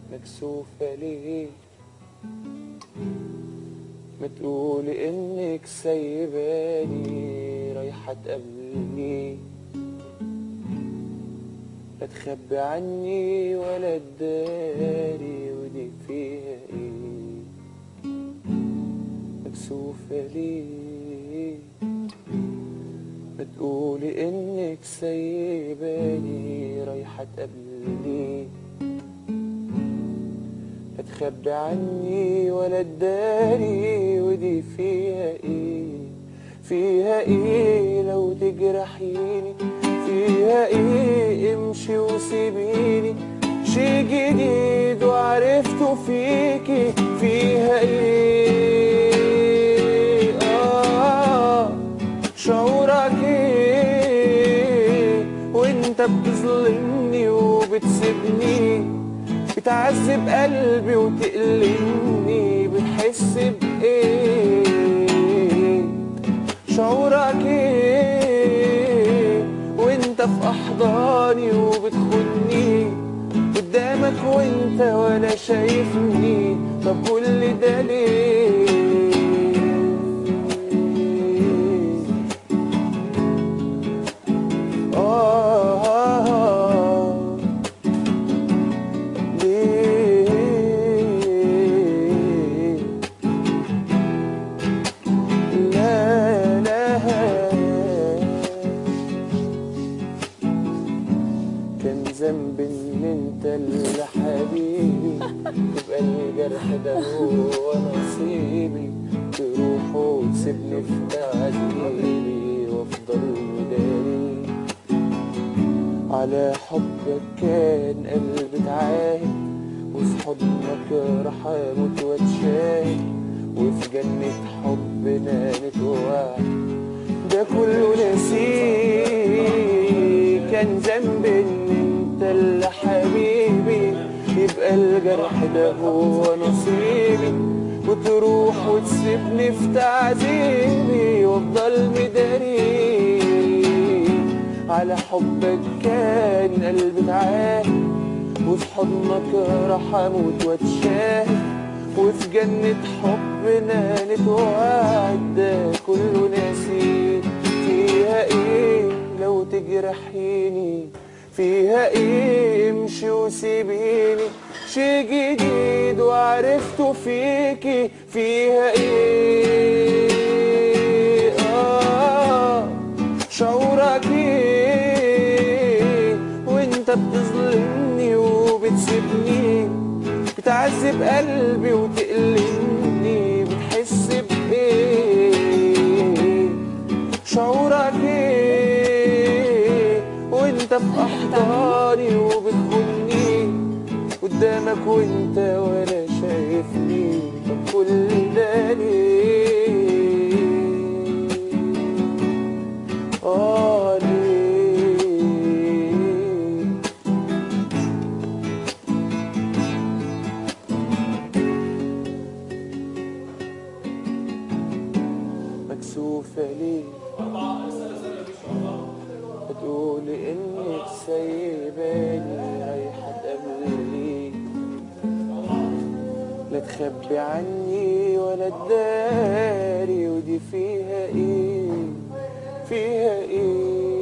مكسوفة ليه ما تقولي انك سايباني رايحة تقابلني لا تخبي عني ولا تداري ودي فيها ايه مكسوفة ليه ما تقولي انك سايباني رايحة تقابلني لا تخبي عني ولا تداري ودي فيها ايه فيها ايه لو تجرحيني فيها ايه امشي وسيبيني شي جديد وعرفته فيكي فيها ايه آه شعورك ايه وانت بتظلمني وبتسيبني بتعذب قلبي وتقلبني بتحس بايه شعورك ايه وانت في احضاني وبتخوني قدامك وانت ولا شايفني طب كل ده ليه آه آه آه ليه لا لا كان ذنب ان انت اللي حبيبي يبقى الجرح ده هو نصيبي تروح وتسيبني في تعذيبي وافضل مداري على حبك كان قلبي اتعاهد وفي حضنك راح اموت واتشاهد وفي جنة حبنا نتوعد ده كله نسيه كان ذنب ان انت اللي حبيبي يبقى الجرح ده هو نصيبي وتروح وتسيبني في تعذيبي وافضل مداري على حبك كان قلبي اتعاهد وفي حضنك راح اموت واتشاهد وفي جنة حبنا نتوعد ده كله ناسي فيها ايه لو تجرحيني فيها ايه امشي وسيبيني شي جديد وعرفته فيكي فيها ايه آه شعورك ايه وانت بتظلمني وبتسيبني بتعذب قلبي وتقلبني بتحس بايه شعورك ايه وانت في احضاني وبتخوني قدامك وانت ولا شايفني طب كل ده ليه اه ليه مكسوفة ليه بتقولي انك سايباني رايحة تقابلني لا تخبي عني ولا تداري ودي فيها ايه فيها ايه